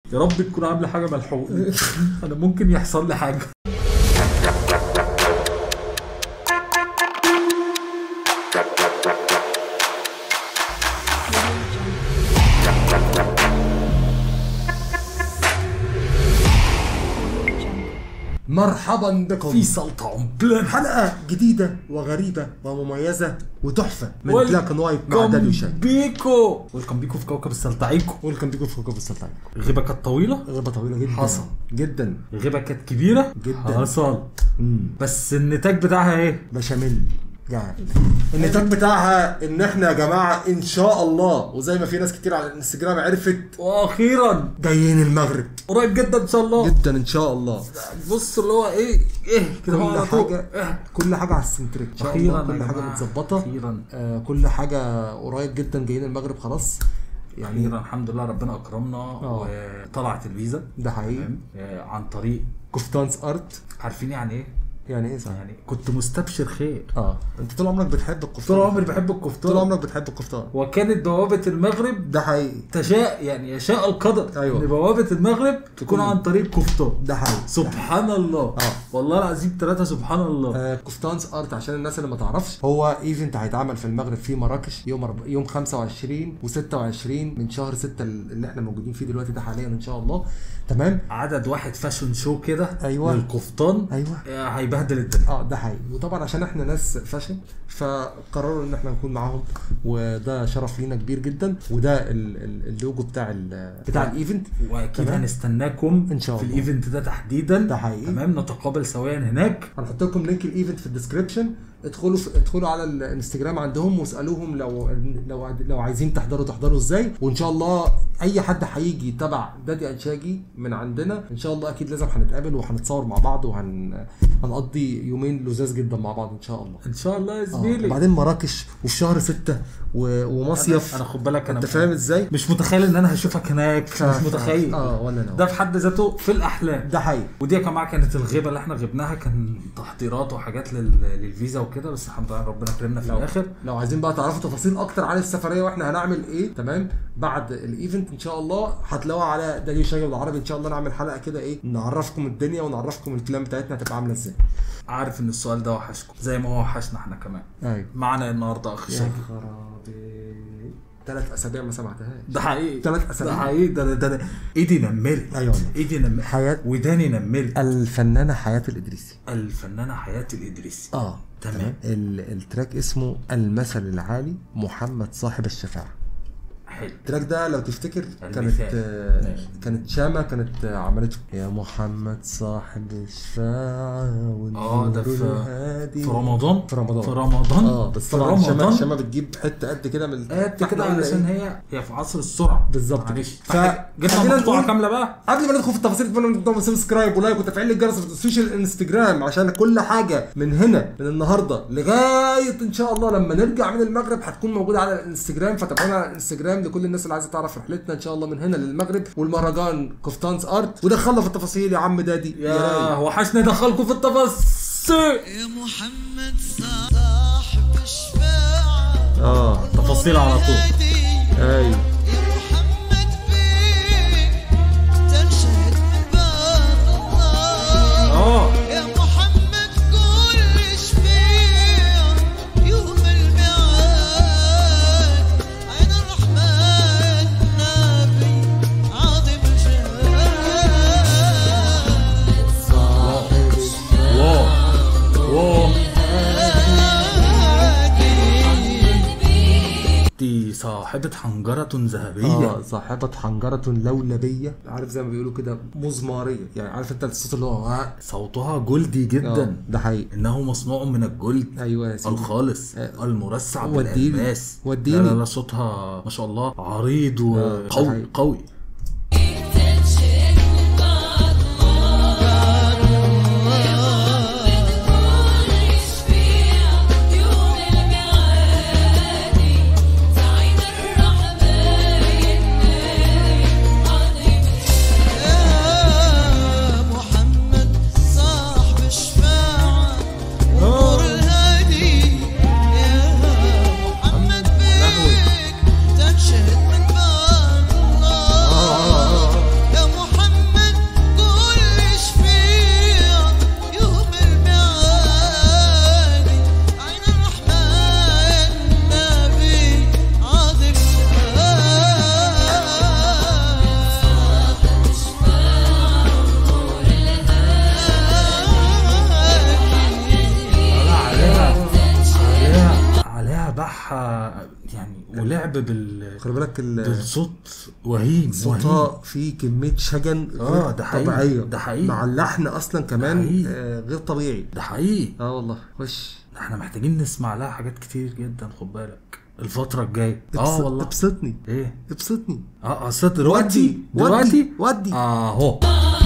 يا رب تكون عامله حاجه ملحوقه انا ممكن يحصل لي حاجه مرحبا بكم في سلطه بلان حلقة جديدة وغريبة ومميزة وتحفة من بلاك اند وايت مع داليو شاي بيكو ويلكم بيكو في كوكب السلطعيكو ويلكم بيكم في كوكب السلطعين الغيبه كانت طويله غيبة طويلة جدا حصل. جدا الغيبه كانت كبيره جدا. حصل مم. بس النتاج بتاعها ايه بشاميل يعني النتاج بتاعها ان احنا يا جماعة ان شاء الله وزي ما في ناس كتير على الانستجرام عرفت واخيرا جايين المغرب قريب جدا ان شاء الله جدا ان شاء الله بص اللي هو ايه ايه كده هو كل على طول. حاجة إيه. كل حاجة على السنتريك ان شاء أخيراً الله يا كل حاجة جماعة. متظبطة أخيراً. آه كل حاجة قريب جدا جايين المغرب خلاص يعني اخيرا الحمد لله ربنا اكرمنا آه. وطلعت الفيزا ده حقيقي تمام آه، عن طريق كفتانس ارت عارفين يعني ايه؟ يعني ايه صح؟ يعني كنت مستبشر خير اه انت طول عمرك بتحب القفطان طول عمري بحب الكفتان طول عمرك بتحب القفطان وكانت بوابة المغرب ده حقيقي تشاء يعني يشاء القدر أيوة. ان بوابة المغرب تكون تكون- عن طريق كفتان ده حقيقي سبحان الله آه. والله العظيم ثلاثة سبحان الله آه كفتانس ارت عشان الناس اللي ما تعرفش هو ايفنت هيتعمل في المغرب في مراكش يوم أرب... يوم 25 و26 من شهر 6 اللي احنا موجودين فيه دلوقتي ده حاليا ان شاء الله تمام عدد واحد فاشن شو كده أيوة. للقفطان أيوة. آه، هيبهدل الدنيا اه ده حقيقي وطبعا عشان احنا ناس فاشن فقرروا ان احنا نكون معاهم وده شرف لينا كبير جدا وده ال... ال... اللوجو بتاع ال... بتاع الايفنت واكيد تمام. هنستناكم إن شاء في الله. الايفنت ده تحديدا ده حقيقي. تمام نتقابل سويا هناك هنحط لكم لينك الايفنت في الديسكربشن ادخلوا في ادخلوا على الانستجرام عندهم واسالوهم لو لو لو عايزين تحضروا تحضروا ازاي وان شاء الله اي حد هيجي تبع دادي انشاجي من عندنا ان شاء الله اكيد لازم هنتقابل وهنتصور مع بعض وهن هنقضي يومين لذاذ جدا مع بعض ان شاء الله ان شاء الله يا آه. زميلي وبعدين مراكش وفي شهر ستة و... ومصيف انا خد بالك انا انت فاهم ازاي؟ مش متخيل ان انا هشوفك هناك مش متخيل اه ولا انا ده في حد ذاته في الاحلام ده حقيقي ودي يا جماعه كانت الغيبه اللي احنا غبناها كان تحضيرات وحاجات لل... للفيزا وكده بس الحمد لله ربنا كرمنا في لو الاخر لو عايزين بقى تعرفوا تفاصيل اكتر عن السفريه واحنا هنعمل ايه تمام بعد الايفنت ان شاء الله هتلاقوها على داليو شاي بالعربي ان شاء الله نعمل حلقه كده ايه نعرفكم الدنيا ونعرفكم البلان بتاعتنا هتبقى عامله ازاي عارف ان السؤال ده وحشكم زي ما هو وحشنا احنا كمان ايوه معنا النهارده اخ يا شاكر خرابي ثلاث اسابيع ما سمعتهاش ده حقيقي تلات أسابيع. ده حقيقي ده ده, ده ايدي نملت ايوه والله. ايدي نملت حياه وداني نملت الفنانه حياه الادريسي الفنانه حياه الادريسي اه تمام. ال- التراك اسمه المثل العالي محمد صاحب الشفاعه حلو التراك ده لو تفتكر كانت المثال. آه، ماشي. كانت شامة كانت آه، عملته يا محمد صاحب الشفاعة اه ده في الهادي. في رمضان في رمضان. في رمضان اه بس في طبعا شامة رمضان شامة بتجيب حتة قد كده من قد كده إحنا علشان إيه؟ هي هي في عصر السرعه بالظبط معلش ف- جبنا خلينا مقطوعه نقول- كامله بقى قبل ما ندخل في التفاصيل اتمنى تعملوا سبسكرايب ولايك وتفعيل الجرس في السوشيال انستجرام عشان كل حاجه من هنا من النهارده لغايه ان شاء الله لما نرجع من المغرب هتكون موجوده على الانستجرام فتابعونا على الانستجرام لكل الناس اللي عايزه تعرف رحلتنا ان شاء الله من هنا للمغرب والمهرجان كفتانس ارت ودخلنا في التفاصيل يا عم دادي يا رايق. وحشني ادخلكم في التفاصيل يا محمد صاحب الشفاعة اه تفاصيل على طول ايوه يا محمد بيك تنشهد من باب الله اه يا محمد كل شفيع يوم الميعاد عين الرحمن نبي عظيم الجاه واو واو دي صاحبة حنجرة ذهبية اه صاحبة حنجرة لولبية عارف زي ما بيقولوا كده مزمارية يعني عارف انت الصوت اللي هو آه، صوتها جلدي آه، جدا ده حقيقي انه مصنوع من الجلد ايوه يا سيدي الخالص آه. المرصع وديني. بالالماس وديني. لا لا لا صوتها ما شاء الله عريض آه، ده وقوي حقيقي. قوي يا محمد صاحب الشفاعة ونور الهادي يا محمد بيك تنشهد من باب الله ولعب بال خلي بالك ال- بالصوت وهيم وهيم صوتها فيه كميه شجن آه، غير ده حقيقي، طبيعيه ده حقيقي. مع اللحن اصلا كمان حقيقي. آه غير طبيعي ده حقيقي اه والله خش احنا محتاجين نسمع لها حاجات كتير جدا خد بالك الفترة الجاية اه ابس- والله ابسطني ايه ابسطني اه اصل دلوقتي ودي دلوقتي ودي اهو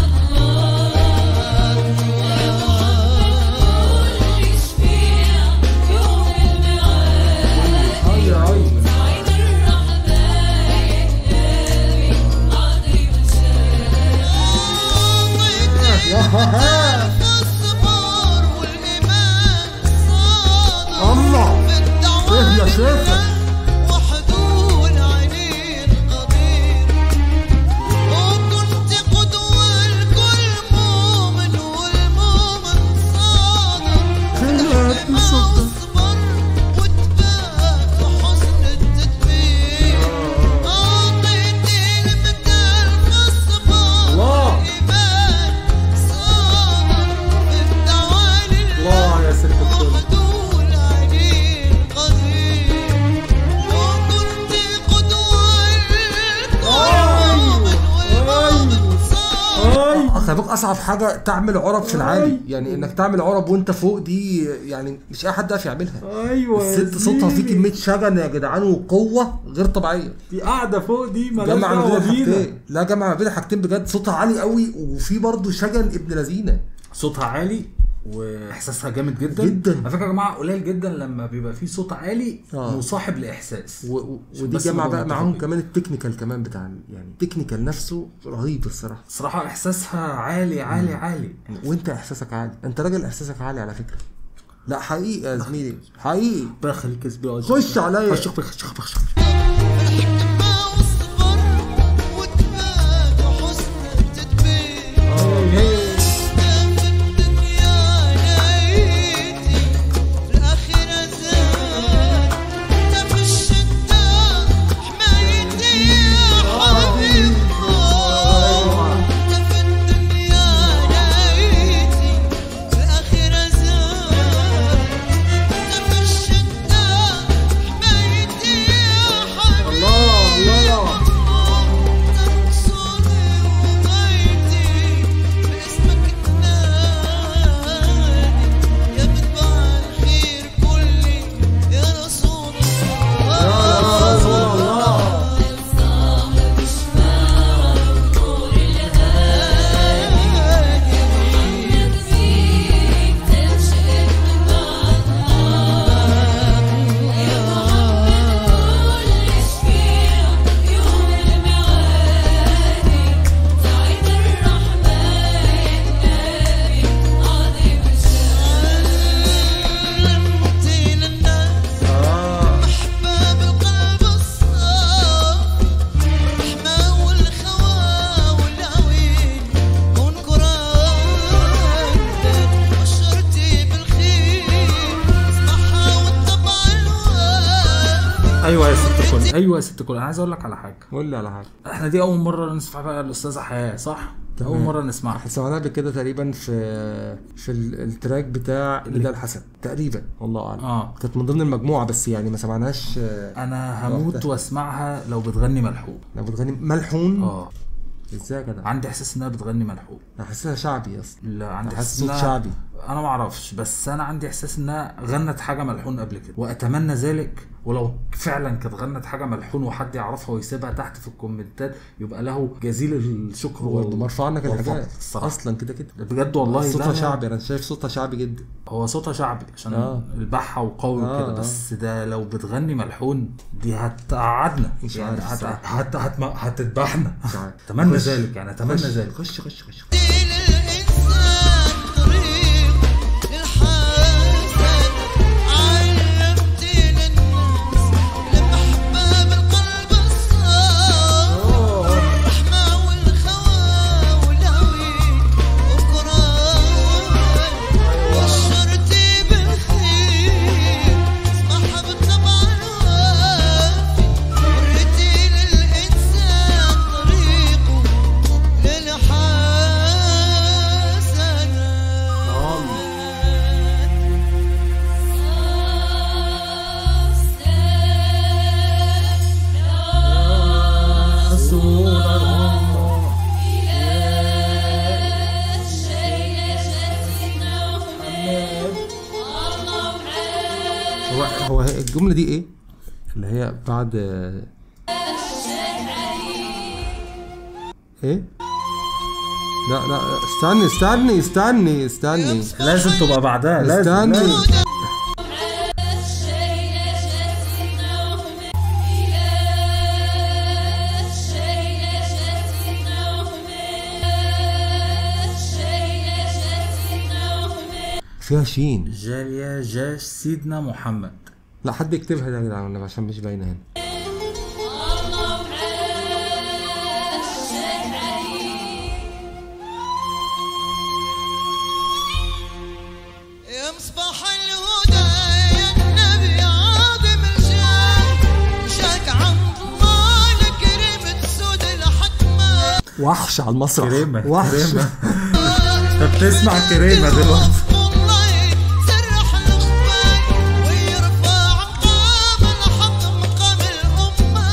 الصبر والإيمان صادق الله ايه يا شيخة وحدود عينين قدير وكنت قدوة لكل مؤمن والمؤمن صادق خيرات ما صدق اصبر وتبات وحسن التدبير اعطيتي المثال في الصبر الله. والايمان صادق في الدوالي الله يا ست الكل وحدود عينين قدير وكنت قدوة لكل مؤمن والمؤمن صادق خلي بالك اصعب حاجه تعمل عرب في العالي يعني انك تعمل عرب وانت فوق دي يعني مش اي حد يعرف يعملها ايوه الست صوتها فيه كميه شجن يا جدعان وقوه غير طبيعيه دي قاعدة فوق دي مالهاش جمع ما بين دعوة بينا الحاجتين لا جمع ما بين الحاجتين بجد صوتها عالي قوي وفي برضه شجن ابن لذينه صوتها عالي واحساسها جامد جدا جدا. على فكره يا جماعه قليل جدا لما بيبقى فيه صوت عالي آه. مصاحب لاحساس و... و... عشان ودي بس جمع نبقى بقى معاهم متفقين. كمان التكنيكال كمان بتاع ال- يعني التكنيكال نفسه رهيب الصراحه صراحه احساسها عالي عالي عالي وانت احساسك عالي انت راجل احساسك عالي على فكره لا حقيقي يا زميلي حقيقي ربنا يخليك يا زبيب خش عليا. خش خش خش خش الحكمة والصبر وتبات وحسن التدبير في الدنيا لقيتي في الآخرة زاد انت في الشدة حمايتي يا حبيبي انت في الدنيا لقيتي في الآخرة زاد انت في الشدة حمايتي يا حبيبي الله الله تنصري وغايتي باسمك تنادي يا متبع الخير كلي يا رسول الله علمتي للناس أحباب القلب الصاف الرحمة والخوا والعوين كون قرآن بشرتي بالخير اسمعها والطبع الوافي ايوه يا ست كل ايوه يا ست كل انا عايز اقول لك على حاجه قول لي على حاجه احنا دي اول مره نسمع بقى الاستاذه حياه صح تمام. اول مره نسمعها احنا سمعناها قبل كده تقريبا في في ال- التراك بتاع نداء الحسن تقريبا والله اعلم اه كانت من ضمن المجموعه بس يعني ما سمعناش آه، انا هموت وقتها. واسمعها لو بتغني ملحوق لو بتغني ملحون اه ازاي يا جدع عندي احساس انها بتغني ملحوق انا حاسسها شعبي اصلا لا عندي حاسس احساس صوت انها شعبي. انا ما اعرفش بس انا عندي احساس انها غنت حاجه ملحون قبل كده واتمنى ذلك ولو فعلا كانت غنت حاجه ملحون وحد يعرفها ويسيبها تحت في الكومنتات يبقى له جزيل الشكر برضه وال- مرفوع عنك والفضل الحاجات الصراحه اصلا كده كده بجد والله صوتها لا، لا. شعبي انا شايف صوتها شعبي جدا هو صوتها شعبي عشان آه. البحة وقوي آه، وكده آه. بس ده لو بتغني ملحون دي هتقعدنا مش يعني عارف هت... الصراحة. هت... هت... هتذبحنا مش عارف اتمنى خش. ذلك يعني اتمنى خش ذلك خش خش خش دين الإنسان طريق الحسن علمتي للناس لمحبة بالقلب الصاف الرحمة والخوا والهوي والقرآن بشرتي بالخير اسمعها بالطبع الوافي وريتي للإنسان طريقه للحال الجمله دي ايه اللي هي بعد ايه لا لا لا، استني استني استني استني لازم تبقى بعدها لازم استني لازم. فيها شين جالية جاش سيدنا محمد لا حد يكتبها ده يا جدعان والنبي عشان مش باينه هنا يا مصباح الهدى يا النبي عظيم الجاه شاك عن ضمان كريمة سود الحكمة وحش على المسرح كريمة وحش كريمة انت بتسمع كريمة دلوقتي والله سرح الأخبار ويرفع مقام الحق مقام الأمة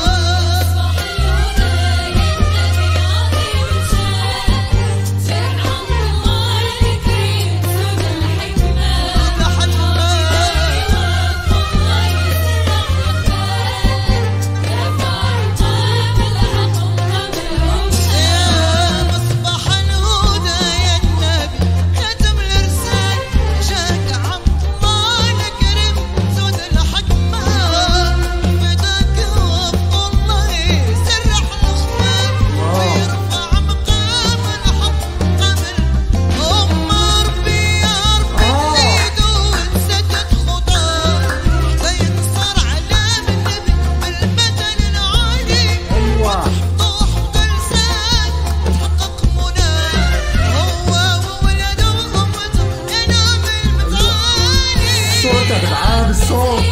يا مصباح الهدى يا النبي كتم الارسال جاك عم الله كريم سود الحكمة فداك والله يسرح الاخبار ويرفع مقام الحق قبل ام ربي يا ربي تزيد وتسدد خطاه فينصر علام النبي بالمثل العالي طوح وجلسات تحقق مناه هو وولده وامته ينام المثالي الصوت يا جدعان الصوت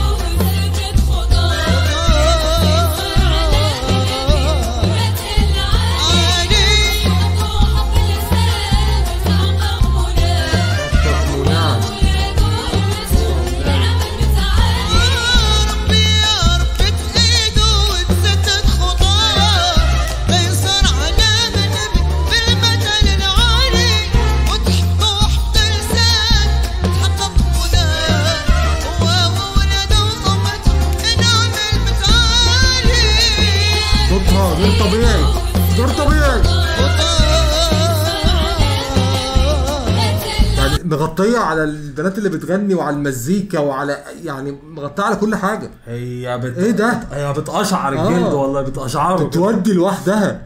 ربي يا رب تزيد وتسدد خطاه فينصر على النبي بالمثل العالي وتحطوح بلسان تحقق مناه هو وولده وامته ينام المثالي صوتها غير طبيعي غير طبيعي يعني مغطيه على البنات اللي بتغني وعلى المزيكا وعلى يعني مغطيه على كل حاجه هي بت... إيه ده؟ هي بتقشعر آه. الجلد والله بتقشعره كده. تودي لوحدها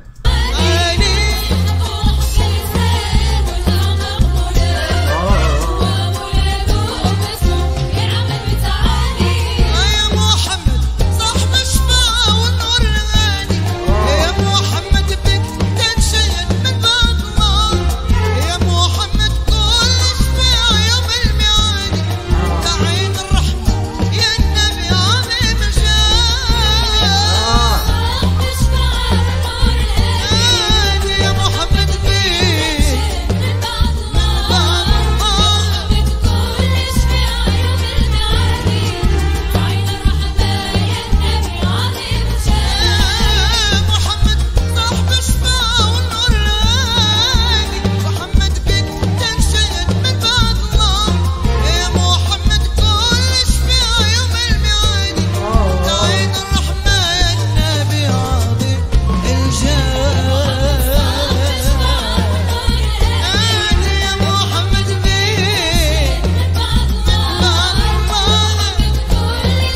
يا محمد صاحب الشفاعة والنور الغالي يا محمد بك تنشهد من بعد الله يا محمد كل شفاعة يوم الميعاد تعين الرحمة يا النبي عظيم الجاه يا محمد بك بعد الله محمد صاحب الشفاعة والنور الهادي محمد بك تنشهد من بعد الله يا محمد كل شفاعة يوم الميعاد تعين الرحمة يا النبي عظيم الجاه يا محمد بك بعد الله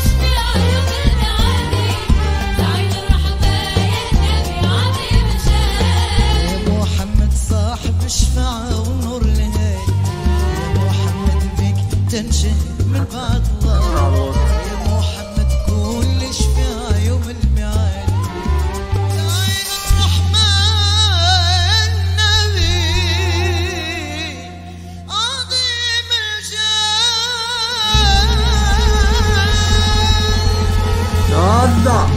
يا محمد صاحب الشفاعة والنور الهادي يا محمد بك تنشهد من بعد الله يا محمد كل شفاعة يوم الميعاد عين الرحمن النبي عظيم الجاه يلا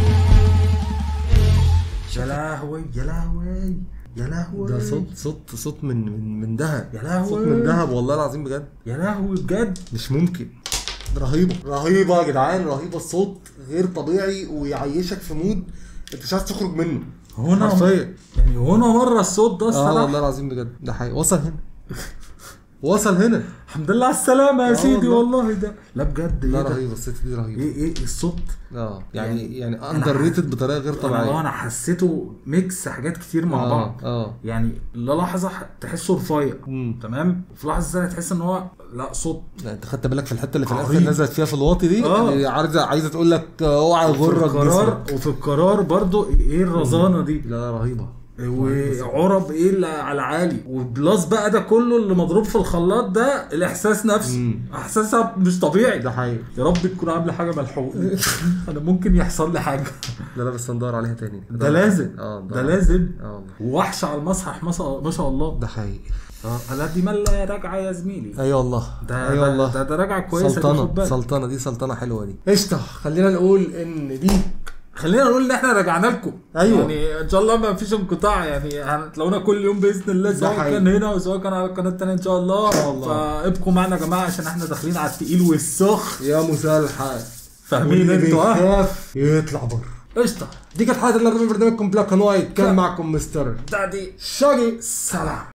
يا لهوي يا لهوي يا لهوي ده صوت صوت صوت من من من دهب يا لهوي. صوت من دهب والله العظيم بجد يا لهوي بجد مش ممكن رهيبه رهيبه يا جدعان رهيبه الصوت غير طبيعي ويعيشك في مود انت مش عايز تخرج منه هنا حرفيا يعني هنا مره الصوت ده اه والله الصراحه العظيم بجد ده حقيقي وصل هنا وصل هنا الحمد لله على السلامه يا آه سيدي والله. والله ده لا بجد لا ايه ده رهيبه الست دي رهيبه ايه ايه الصوت اه يعني يعني يعني اندر ريتد بطريقه غير انا طبيعيه انا حسيته ميكس حاجات كتير مع آه، بعض اه يعني لا لحظه ح- تحسه رفيع مم. تمام في لحظه ثانيه تحس ان هو لا صوت لا انت خدت بالك في الحته اللي في الاخر عريض. نزلت فيها في الواطي دي آه. اللي عايزه عايزه تقول لك آه، اوعى وفي يغرك القرار جسمك وفي القرار برضو ايه الرزانه دي لا لا رهيبه وعرب ايه اللي على عالي وبلاس بقى ده كله اللي مضروب في الخلاط ده الاحساس نفسه مم. احساسها مش طبيعي ده حقيقي يا رب تكون عامله حاجه ملحوقه انا ممكن يحصل لي حاجه لا لا بس ندور عليها تاني ده لازم اه ده لازم اه والله ووحش على المسرح ما شاء ما شاء الله ده حقيقي اه لا دي ملا راجعه يا زميلي اي والله ده اي ده, والله ده, ده راجعه كويسه دي، خد سلطنه بالك. سلطنه دي سلطنه حلوه دي قشطه خلينا نقول ان دي خلينا نقول ان احنا رجعنا لكم أيوة. يعني ان شاء الله ما فيش انقطاع يعني هتلاقونا كل يوم باذن الله سواء حقيقي. كان هنا وسواء كان على القناه الثانيه ان شاء الله شاء الله. فابقوا معنا يا جماعه عشان احنا داخلين على التقيل والسخ يا مساء الحال فاهمين واللي انتوا ها بيخاف يطلع بره قشطه دي كانت حلقه النهارده من برنامجكم بلاك اند وايت كان معكم مستر ده دي شاجي سلام